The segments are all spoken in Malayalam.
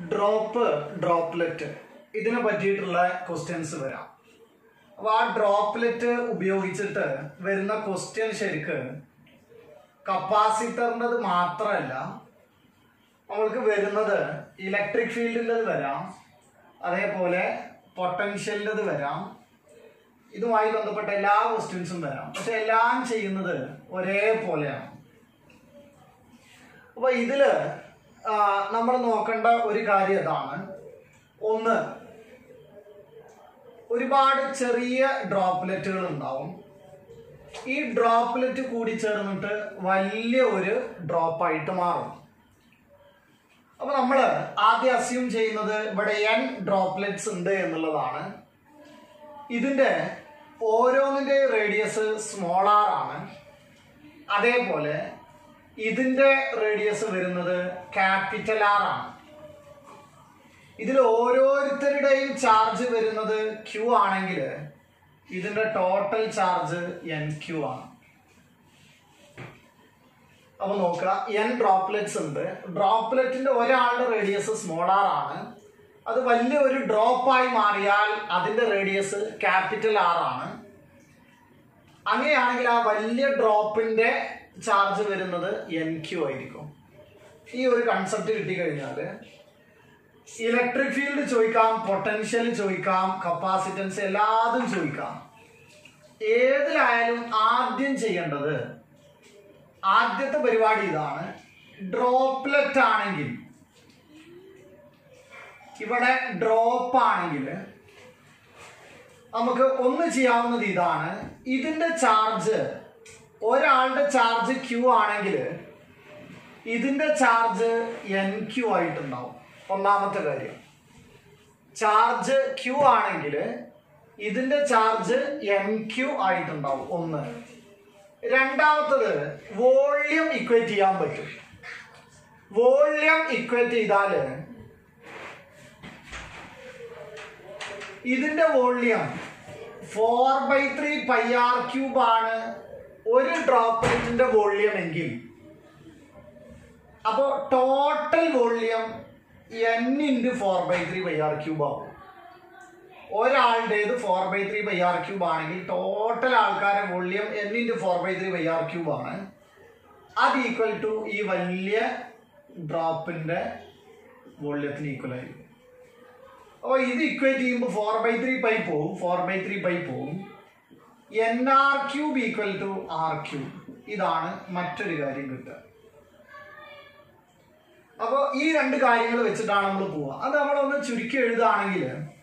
ഡ്രോപ്പ് ഡ്രോപ്ലെറ്റ് ഇതിനെ പറ്റിയിട്ടുള്ള ക്വസ്റ്റ്യൻസ് വരാം അപ്പോൾ ആ ഡ്രോപ്ലെറ്റ് ഉപയോഗിച്ചിട്ട് വരുന്ന ക്വസ്റ്റ്യൻ ശരിക്ക് കപ്പാസിറ്ററിൻ്റെത് മാത്രമല്ല നമ്മൾക്ക് വരുന്നത് ഇലക്ട്രിക് ഫീൽഡിൻ്റെത് വരാം അതേപോലെ പൊട്ടൻഷ്യലിൻ്റെത് വരാം ഇതുമായി ബന്ധപ്പെട്ട എല്ലാ ക്വസ്റ്റ്യൻസും വരാം പക്ഷെ എല്ലാം ചെയ്യുന്നത് ഒരേപോലെയാണ് അപ്പൊ ഇതില് നമ്മൾ നോക്കേണ്ട ഒരു കാര്യം ഇതാണ് ഒന്ന് ഒരുപാട് ചെറിയ ഡ്രോപ്ലെറ്റുകൾ ഉണ്ടാവും ഈ ഡ്രോപ്ലെറ്റ് കൂടി ചേർന്നിട്ട് വലിയ ഒരു ഡ്രോപ്പ് ആയിട്ട് മാറും അപ്പൊ നമ്മൾ ആദ്യം അസ്യൂം ചെയ്യുന്നത് ഇവിടെ എൻ ഡ്രോപ്ലെറ്റ്സ് ഉണ്ട് എന്നുള്ളതാണ് ഇതിന്റെ ഓരോന്നിന്റെ റേഡിയസ് സ്മോൾ ആർ ആണ് അതേപോലെ ഇതിന്റെ റേഡിയസ് വരുന്നത് ക്യാപിറ്റൽ ആർ ആണ് ഇതിൽ ഓരോരുത്തരുടെയും ചാർജ് വരുന്നത് ക്യൂ ആണെങ്കിൽ ഇതിന്റെ ടോട്ടൽ ചാർജ് എൻ ക്യൂ ആണ് അപ്പൊ നോക്കുക എൻ ഡ്രോപ്ലെറ്റ്സ് ഉണ്ട് ഡ്രോപ്ലെറ്റിന്റെ ഒരാളുടെ റേഡിയസ് സ്മോൾ ആർ ആണ് അത് വലിയ ഒരു ഡ്രോപ്പായി മാറിയാൽ അതിന്റെ റേഡിയസ് ക്യാപിറ്റൽ ആർ ആണ് അങ്ങനെയാണെങ്കിൽ ആ വലിയ ഡ്രോപ്പിന്റെ ചാർജ് വരുന്നത് എൻ ക്യൂ ആയിരിക്കും ഈ ഒരു കൺസെപ്റ്റ് കിട്ടിക്കഴിഞ്ഞാൽ ഇലക്ട്രിക് ഫീൽഡ് ചോദിക്കാം പൊട്ടൻഷ്യൽ ചോദിക്കാം കപ്പാസിറ്റൻസ് എല്ലാതും ചോദിക്കാം ഏതിലായാലും ആദ്യം ചെയ്യേണ്ടത് ആദ്യത്തെ പരിപാടി ഇതാണ് ഡ്രോപ്ലെറ്റ് ആണെങ്കിൽ ഇവിടെ ഡ്രോപ്പ് ആണെങ്കിൽ നമുക്ക് ഒന്ന് ചെയ്യാവുന്നത് ഇതാണ് ഇതിന്റെ ചാർജ് ഒരാളുടെ ചാർജ് ക്യൂ ആണെങ്കിൽ ഇതിന്റെ ചാർജ് എൻ ക്യൂ ആയിട്ടുണ്ടാവും ഒന്നാമത്തെ കാര്യം ചാർജ് ക്യൂ ആണെങ്കിൽ ഇതിന്റെ ചാർജ് എൻ ക്യൂ ആയിട്ടുണ്ടാവും ഒന്ന് രണ്ടാമത്തത് വോള്യം ഇക്വേറ്റ് ചെയ്യാൻ പറ്റും വോള്യം ഇക്വേറ്റ് ചെയ്താല് ഇതിന്റെ volume four by three pi R cube ആണ് ഒരു ഡ്രോപ്ലെറ്റിന്റെ വോള്യം എങ്കിൽ അപ്പോ total volume N into four by three pi R cube ആവും ഒരാളുടേത് four by three pi R cube ആണെങ്കിൽ ടോട്ടൽ ആൾക്കാരുടെ volume N into four by three pi R cube ആണ് അത് ഈക്വൽ ടു ഈ വലിയ ഡ്രോപ്പിന്റെ വോള്യത്തിന് ഈക്വൽ ആയിരിക്കും അപ്പോൾ ഇത് ഇക്വേറ്റ് ചെയ്യുമ്പോൾ ഫോർ ബൈ ത്രീ പൈ പോവും ഫോർ ബൈ ത്രീ പൈ പോവും N R cube equal to R cube ഇതാണ് മറ്റൊരു കാര്യം കിട്ടുക അപ്പോൾ ഈ രണ്ട് കാര്യങ്ങൾ വെച്ചിട്ടാണ് നമ്മൾ പോവുക അത് നമ്മളൊന്ന് ചുരുക്കി എഴുതുകയാണെങ്കിൽ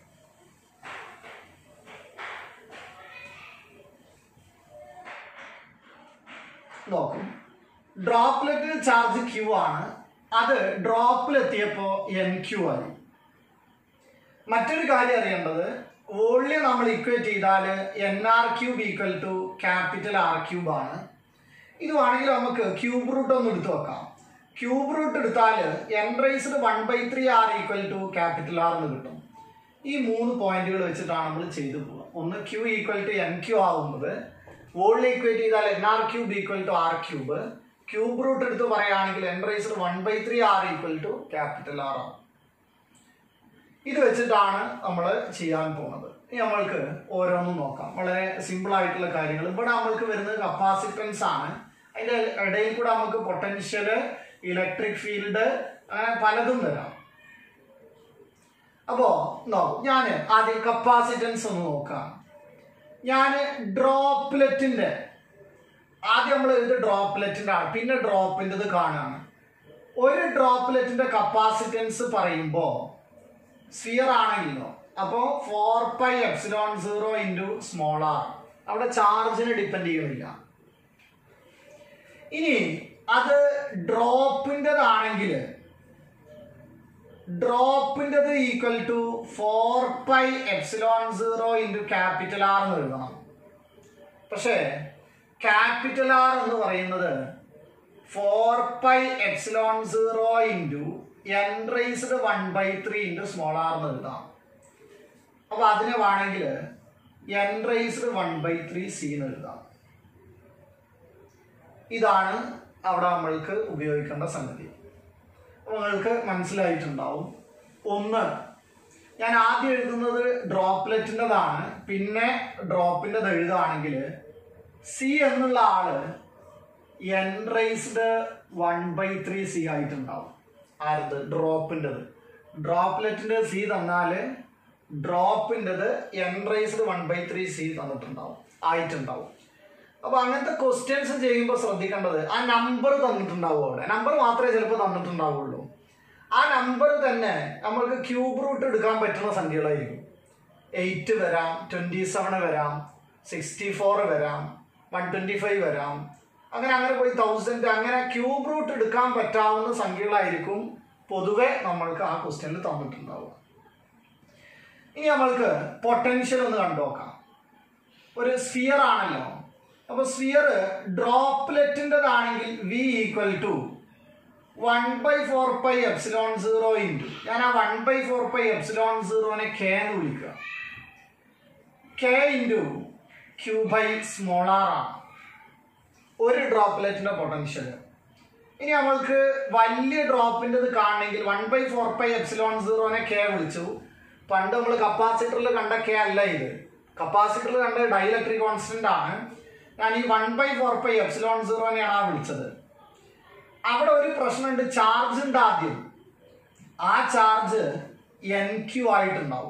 നോക്കും ഡ്രോപ്ലെറ്റിന് ചാർജ് ക്യൂ ആണ് അത് ഡ്രോപ്പിലെത്തിയപ്പോൾ എൻ ക്യൂ ആയി മറ്റൊരു കാര്യം അറിയേണ്ടത് വോള്യം നമ്മൾ ഇക്വേറ്റ് ചെയ്താൽ N R cube equal to capital R cube ആണ് ഇത് വേണമെങ്കിൽ നമുക്ക് ക്യൂബ് റൂട്ട് ഒന്ന് എടുത്തു വെക്കാം ക്യൂബ് റൂട്ട് എടുത്താൽ N raised one by three R equal to capital R എന്ന് കിട്ടും ഈ മൂന്ന് പോയിന്റുകൾ വെച്ചിട്ടാണ് നമ്മൾ ചെയ്തു പോവുക ഒന്ന് Q equal to N Q ആവുന്നത് വോളിയം ഇക്വേറ്റ് ചെയ്താൽ N R cube equal to R cube cube root എടുത്ത് പറയുകയാണെങ്കിൽ N raised one by three R equal to capital R ആവും ഇത് വെച്ചിട്ടാണ് നമ്മൾ ചെയ്യാൻ പോകുന്നത് ഇനി നമ്മൾക്ക് ഓരോന്നും നോക്കാം വളരെ സിമ്പിൾ ആയിട്ടുള്ള കാര്യങ്ങൾ ഇവിടെ നമ്മൾക്ക് വരുന്നത് കപ്പാസിറ്റൻസ് ആണ് അതിന്റെ ഇടയിൽ കൂടെ നമുക്ക് പൊട്ടൻഷ്യൽ ഇലക്ട്രിക് ഫീൽഡ് അങ്ങനെ പലതും വരാം അപ്പോ നോക്കും ഞാൻ ആദ്യം കപ്പാസിറ്റൻസ് ഒന്ന് നോക്കാം ഞാൻ ഡ്രോപ്ലെറ്റിന്റെ ആദ്യം നമ്മൾ ഇത് ഡ്രോപ്ലെറ്റിന്റെ ആണ് പിന്നെ ഡ്രോപ്പിൻ്റെത് കാണാണ് ഒരു ഡ്രോപ്ലെറ്റിന്റെ കപ്പാസിറ്റൻസ് പറയുമ്പോൾ സ്ഫിയർ ആണെങ്കിലോ അപ്പോൾ four pi epsilon zero into small R അവിടെ ചാർജിന് ഡിപ്പെൻഡ് ചെയ്യുന്നില്ല ഇനി അത് ഡ്രോപ്പിൻ്റെതാണെങ്കിൽ ഡ്രോപ്പിൻ്റെത് equal to four pi epsilon zero into capital R എന്ന് എഴുതണം പക്ഷേ ക്യാപിറ്റൽ ആർ എന്ന് പറയുന്നത് four pi epsilon zero into N raised one by three into small R എന്ന് എഴുതാം അപ്പൊ അതിനെ വേണമെങ്കിൽ N raised one by three C എന്ന് എഴുതാം ഇതാണ് അവിടെ നമ്മൾക്ക് ഉപയോഗിക്കേണ്ട സംഗതി അപ്പോൾ നിങ്ങൾക്ക് മനസ്സിലായിട്ടുണ്ടാവും ഒന്ന് ഞാൻ ആദ്യം എഴുതുന്നത് ഡ്രോപ്ലെറ്റിൻ്റെതാണ് പിന്നെ ഡ്രോപ്പിൻ്റെത് എഴുതുകയാണെങ്കിൽ സി എന്നുള്ള ആള് N raised one by three C ആയിട്ടുണ്ടാവും ആരത് ഡ്രോപ്പിൻ്റെത് ഡ്രോപ്ലെറ്റിൻ്റെ സി തന്നാൽ ഡ്രോപ്പിൻ്റെത് N raised one by three C തന്നിട്ടുണ്ടാവും ആയിട്ടുണ്ടാവും അപ്പോൾ അങ്ങനത്തെ ക്വസ്റ്റ്യൻസ് ചെയ്യുമ്പോൾ ശ്രദ്ധിക്കേണ്ടത് ആ നമ്പർ തന്നിട്ടുണ്ടാവും അവിടെ നമ്പർ മാത്രമേ ചിലപ്പോൾ തന്നിട്ടുണ്ടാവുള്ളൂ ആ നമ്പർ തന്നെ നമ്മൾക്ക് ക്യൂബ് റൂട്ട് എടുക്കാൻ പറ്റുന്ന സംഖ്യകളായിരിക്കും എയ്റ്റ് വരാം ട്വൻറ്റി സെവൻ വരാം സിക്സ്റ്റി ഫോർ വരാം വൺ ട്വൻറ്റി ഫൈവ് വരാം അങ്ങനെ അങ്ങനെ പോയി തൗസൻഡ് അങ്ങനെ ക്യൂബ് റൂട്ട് എടുക്കാൻ പറ്റാവുന്ന സംഖ്യകളായിരിക്കും പൊതുവെ നമ്മൾക്ക് ആ ക്വസ്റ്റ്യനിൽ തന്നിട്ടുണ്ടാവുക ഇനി നമ്മൾക്ക് പൊട്ടൻഷ്യൽ ഒന്ന് കണ്ടുനോക്കാം ഒരു സ്ഫിയർ ആണല്ലോ അപ്പൊ സ്ഫിയർ ഡ്രോപ്ലെറ്റിൻ്റെതാണെങ്കിൽ V equal to one by four pi epsilon zero into ഞാൻ ആ one by four pi epsilon സീറോനെ കെ എന്ന് വിളിക്കുക K into Q by small R ആണ് ഒരു ഡ്രോപ്ലെറ്റിന്റെ പൊട്ടൻഷ്യൽ ഇനി നമ്മൾക്ക് വലിയ ഡ്രോപ്പിൻ്റെത് കാണണമെങ്കിൽ one by four pi epsilon സീറോനെ കെ വിളിച്ചു പണ്ട് നമ്മൾ കപ്പാസിറ്ററിൽ കണ്ട കെ അല്ല ഇത് കപ്പാസിറ്ററിൽ കണ്ട ഡൈലക്ട്രിക് കോൺസ്റ്റന്റ് ആണ് ഞാൻ ഈ one by four pi epsilon സീറോനെയാണ് ആ വിളിച്ചത് അവിടെ ഒരു പ്രശ്നമുണ്ട് ചാർജ് ഉണ്ട് ആദ്യം ആ ചാർജ് എൻ ക്യു ആയിട്ടുണ്ടാവും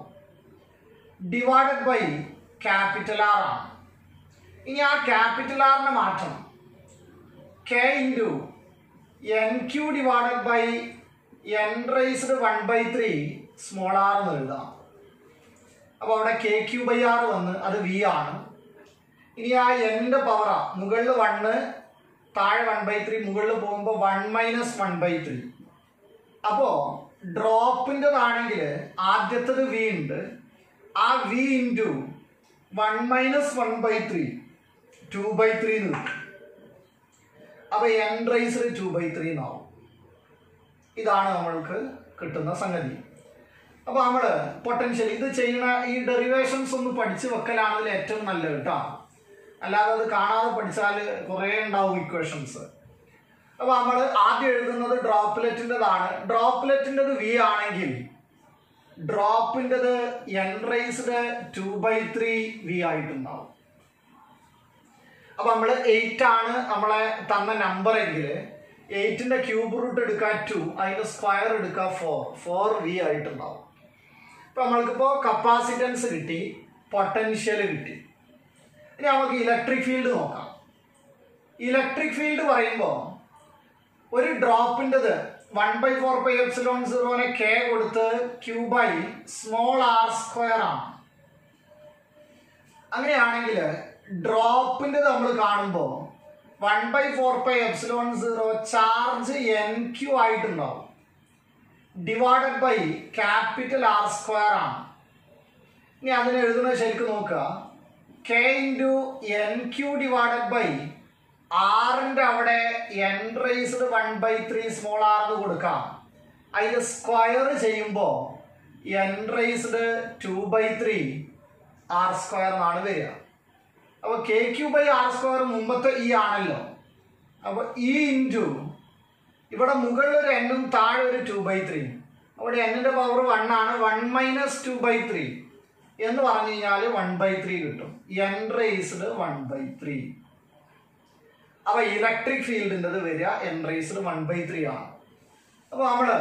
ഡിവൈഡഡ് ബൈ ക്യാപിറ്റൽ ആർ ആണ് ഇനി ആ ക്യാപിറ്റൽ ആറിനെ മാറ്റണം K into N Q divided by N raised one by three small R എന്ന് എഴുതാം അപ്പോൾ അവിടെ കെ ക്യു ബൈ ആർ വന്ന് അത് വി ആണ് ഇനി ആ എൻ്റെ പവറാ മുകളിൽ വണ്ണ് താഴെ വൺ ബൈ ത്രീ മുകളിൽ പോകുമ്പോൾ one minus one by three അപ്പോൾ ഡ്രോപ്പിൻ്റെതാണെങ്കിൽ ആദ്യത്തത് വി ഉണ്ട് ആ V into one minus one by three two by three എന്ന് കിട്ടും അപ്പോൾ എൻ റൈസിൽ ടു ബൈ ത്രീ എന്നാവും ഇതാണ് നമ്മൾക്ക് കിട്ടുന്ന സംഗതി അപ്പോൾ നമ്മൾ പൊട്ടൻഷ്യൽ ഇത് ചെയ്യുന്ന ഈ ഡെറിവേഷൻസ് ഒന്ന് പഠിച്ച് വെക്കലാണ് ഇതിൽ ഏറ്റവും നല്ലത് കേട്ടോ അല്ലാതെ അത് കാണാതെ പഠിച്ചാൽ കുറേ ഉണ്ടാവും ഇക്വേഷൻസ് അപ്പോൾ നമ്മൾ ആദ്യം എഴുതുന്നത് ഡ്രോപ്ലെറ്റിൻ്റെതാണ് ഡ്രോപ്ലെറ്റിൻ്റെത് വി ആണെങ്കിൽ ഡ്രോപ്പിൻ്റെത് N raised two by three V ആയിട്ടുണ്ടാവും അപ്പൊ നമ്മൾ എയ്റ്റ് ആണ് നമ്മളെ തന്ന നമ്പർ എങ്കിൽ എയ്റ്റിന്റെ ക്യൂബ് റൂട്ട് എടുക്കുക ടു അതിന്റെ സ്ക്വയർ എടുക്കുക ഫോർ ഫോർ വി ആയിട്ടുണ്ടാവും ഇപ്പൊ നമ്മൾക്കിപ്പോ കപ്പാസിറ്റൻസ് കിട്ടി പൊട്ടൻഷ്യൽ കിട്ടി ഇനി നമുക്ക് ഇലക്ട്രിക് ഫീൽഡ് നോക്കാം ഇലക്ട്രിക് ഫീൽഡ് പറയുമ്പോൾ ഒരു ഡ്രോപ്പിൻ്റെത് one by four by epsilon സീറോനെ കെ കൊടുത്ത് Q by small R square ആണ് അങ്ങനെയാണെങ്കിൽ ഡ്രോപ്പിന്റെ നമ്മൾ കാണുമ്പോൾ one by four pi epsilon zero charge N Q ആയിട്ടുണ്ടാവും divided by capital R square ആണ് ഇനി അതിന് എഴുതുന്നത് ശരിക്കും നോക്കുക K into N Q divided by ആറിന്റെ അവിടെ N raised one by three small R എന്ന് കൊടുക്കാം അതിന് സ്ക്വയർ ചെയ്യുമ്പോൾ N raised two by three R square എന്നാണ് വരിക അപ്പോൾ K Q by R square മുമ്പത്തെ ഈ ആണല്ലോ അപ്പോൾ ഈ ഇൻറ്റു ഇവിടെ മുകളിൽ ഒരു എന്നും താഴെ ഒരു ടു ബൈ ത്രീ അവിടെ എന്നിന്റെ പവർ വൺ ആണ് one minus two by three എന്ന് പറഞ്ഞു കഴിഞ്ഞാൽ വൺ ബൈ ത്രീ കിട്ടും N raised one by three അപ്പൊ ഇലക്ട്രിക് ഫീൽഡിൻ്റെത് വരിക N raised one by three ആണ് അപ്പൊ നമ്മള്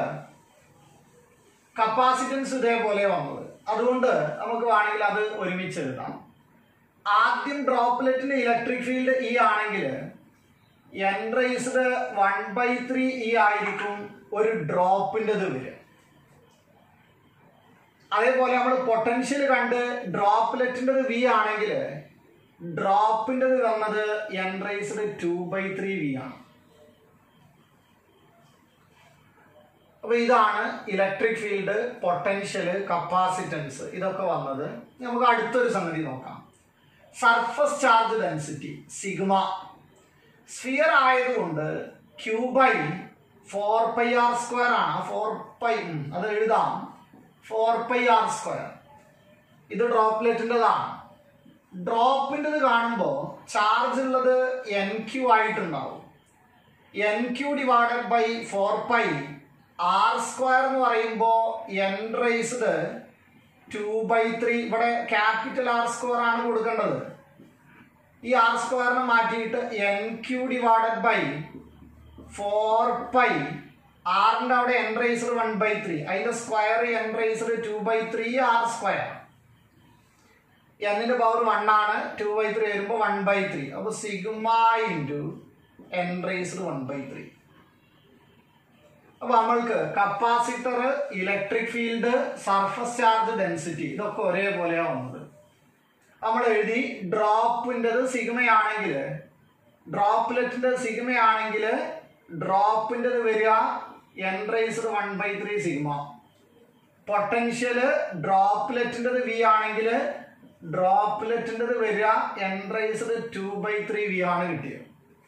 കപ്പാസിറ്റൻസ് ഇതേപോലെ വന്നത് അതുകൊണ്ട് നമുക്ക് വേണമെങ്കിൽ അത് ഒരുമിച്ച് എഴുതാം ആദ്യം ഡ്രോപ്ലെറ്റിന്റെ ഇലക്ട്രിക് ഫീൽഡ് ഇ ആണെങ്കിൽ N raised one by three E ആയിരിക്കും ഒരു ഡ്രോപ്പിൻ്റെത് വരിക അതേപോലെ നമ്മൾ പൊട്ടൻഷ്യൽ കണ്ട് ഡ്രോപ്ലെറ്റിൻ്റെത് വി ആണെങ്കിൽ ഡ്രോപ്പിൻ്റെത് വന്നത് N raised two by three V ആണ് അപ്പൊ ഇതാണ് ഇലക്ട്രിക് ഫീൽഡ് പൊട്ടൻഷ്യൽ കപ്പാസിറ്റൻസ് ഇതൊക്കെ വന്നത് നമുക്ക് അടുത്തൊരു സംഗതി നോക്കാം surface charge density sigma sphere ആയതുകൊണ്ട് Q by four pi R square ആണ് ഫോർ പൈ അത് എഴുതാം ഫോർ പൈ ആർ സ്ക്വയർ ഇത് ഡ്രോപ്ലെറ്റിൻ്റെതാണ് ഡ്രോപ്പിൻ്റെത് കാണുമ്പോൾ ചാർജ് ഉള്ളത് എൻ ക്യൂ ആയിട്ടുണ്ടാവും N Q divided by four pi R square എന്ന് പറയുമ്പോൾ N raised two by three ഇവിടെ ക്യാപിറ്റൽ ആർ സ്ക്വയർ ആണ് കൊടുക്കേണ്ടത് ഈ ആർ സ്ക്വയറിനെ മാറ്റിയിട്ട് N Q divided by four pi ആറിന്റെ അവിടെ N raised one by three അതിന്റെ square N raised two by three R square എന്നിന്റെ പവർ വൺ ആണ് ടു ബൈ ത്രീ വരുമ്പോൾ വൺ ബൈ ത്രീ അപ്പൊ sigma into N raised one by three അപ്പൊ നമ്മൾക്ക് capacitor electric field surface charge density ഇതൊക്കെ ഒരേപോലെയാണ് വന്നത് നമ്മൾ എഴുതി ഡ്രോപ്പിൻ്റെത് സിഗ്മയാണെങ്കിൽ ഡ്രോപ്ലെറ്റിന്റെ സിഗ്മയാണെങ്കിൽ ഡ്രോപ്പിൻ്റെത് വരിക N raised one by three sigma potential ഡ്രോപ്ലെറ്റിൻ്റെത് വി ആണെങ്കിൽ ഡ്രോപ്ലെറ്റിൻ്റെത് വരിക N raised two by three V ആണ് കിട്ടിയത്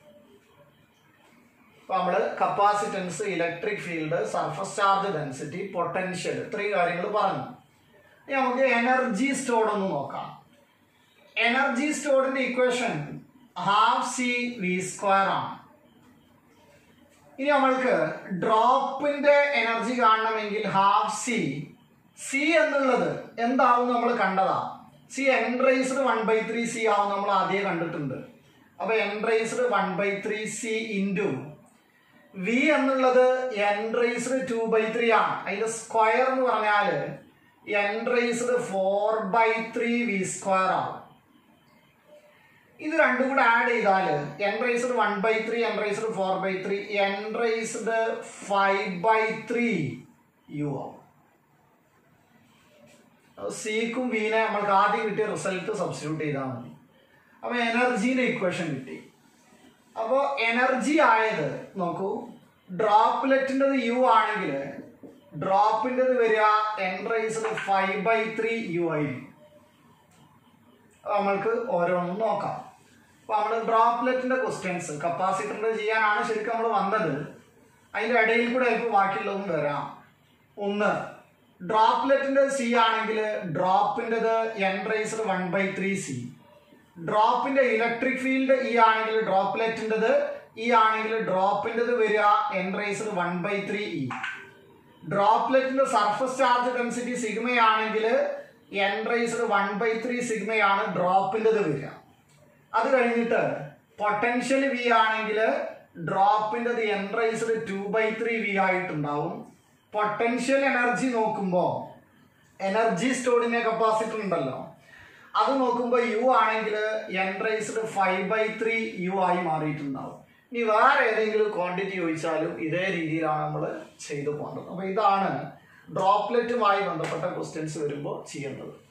അപ്പൊ നമ്മള് capacitance electric field surface charge density potential ഇത്രയും കാര്യങ്ങൾ പറഞ്ഞു ഇനി നമുക്ക് എനർജി സ്റ്റോർഡ് ഒന്ന് നോക്കാം എനർജി സ്റ്റോർഡിന്റെ equation half C V square ആണ് ഇനി നമ്മൾക്ക് ഡ്രോപ്പിന്റെ എനർജി കാണണമെങ്കിൽ ഹാഫ് സി സി എന്നുള്ളത് എന്താവും നമ്മൾ കണ്ടതാ C N raised one by three C ആവും നമ്മൾ ആദ്യം കണ്ടിട്ടുണ്ട് അപ്പൊ N raised one by three C into V എന്നുള്ളത് N raised two by three ആണ് അതിന്റെ സ്ക്വയർ എന്ന് പറഞ്ഞാൽ N raised four by three V square ആണ് ഇത് രണ്ടും കൂടെ ആഡ് ചെയ്താൽ N raised one by three N raised four by three N raised five by three U ആവും സിക്കും വിനെ നമ്മൾക്ക് ആദ്യം കിട്ടിയ റിസൾട്ട് സബ്സ്റ്റിറ്റ്യൂട്ട് ചെയ്താൽ മതി അപ്പൊ എനർജീന്റെ ഇക്വേഷൻ കിട്ടി അപ്പോൾ എനർജി ആയത് നോക്കൂ ഡ്രോപ്ലെറ്റിൻ്റെത് യു ആണെങ്കിൽ ഡ്രോപ്പിൻ്റെത് വരിക N raised five by three U ആയിരിക്കും നമ്മൾക്ക് ഓരോന്നും നോക്കാം അപ്പൊ നമ്മൾ ഡ്രോപ്ലെറ്റിന്റെ ക്വസ്റ്റ്യൻസ് കപ്പാസിറ്ററിന്റെ ചെയ്യാനാണ് ശരിക്കും നമ്മൾ വന്നത് അതിന്റെ ഇടയിൽ കൂടെ ഇപ്പോൾ ബാക്കിയുള്ളതും വരാം ഒന്ന് ഡ്രോപ്ലെറ്റിന്റെ സി ആണെങ്കിൽ ഡ്രോപ്പിൻ്റെത് N raised one by three C ഡ്രോപ്പിന്റെ ഇലക്ട്രിക് ഫീൽഡ് ഇ ആണെങ്കിൽ ഡ്രോപ്ലെറ്റിൻ്റെത് ഇ ആണെങ്കിൽ ഡ്രോപ്പിൻ്റെത് വരിക N raised one by three E ഡ്രോപ്ലെറ്റിന്റെ സർഫസ് ചാർജ് ഡെൻസിറ്റി സിഗ്മയാണെങ്കിൽ n raised one by three സിഗ്മയാണ് ഡ്രോപ്പിൻ്റെത് വരിക അത് കഴിഞ്ഞിട്ട് പൊട്ടൻഷ്യൽ വി ആണെങ്കിൽ ഡ്രോപ്പിൻ്റെത് N raised two by three V ആയിട്ടുണ്ടാവും പൊട്ടൻഷ്യൽ എനർജി നോക്കുമ്പോൾ എനർജി സ്റ്റോർഡിന്റെ കപ്പാസിറ്റർ ഉണ്ടല്ലോ അത് നോക്കുമ്പോൾ യു ആണെങ്കിൽ N raised five by three U ആയി മാറിയിട്ടുണ്ടാവും ഇനി വേറെ ഏതെങ്കിലും ക്വാണ്ടിറ്റി ചോദിച്ചാലും ഇതേ രീതിയിലാണ് നമ്മൾ ചെയ്തു പോകേണ്ടത് അപ്പോൾ ഇതാണ് ഡ്രോപ്ലെറ്റുമായി ബന്ധപ്പെട്ട ക്വസ്റ്റ്യൻസ് വരുമ്പോൾ ചെയ്യേണ്ടത്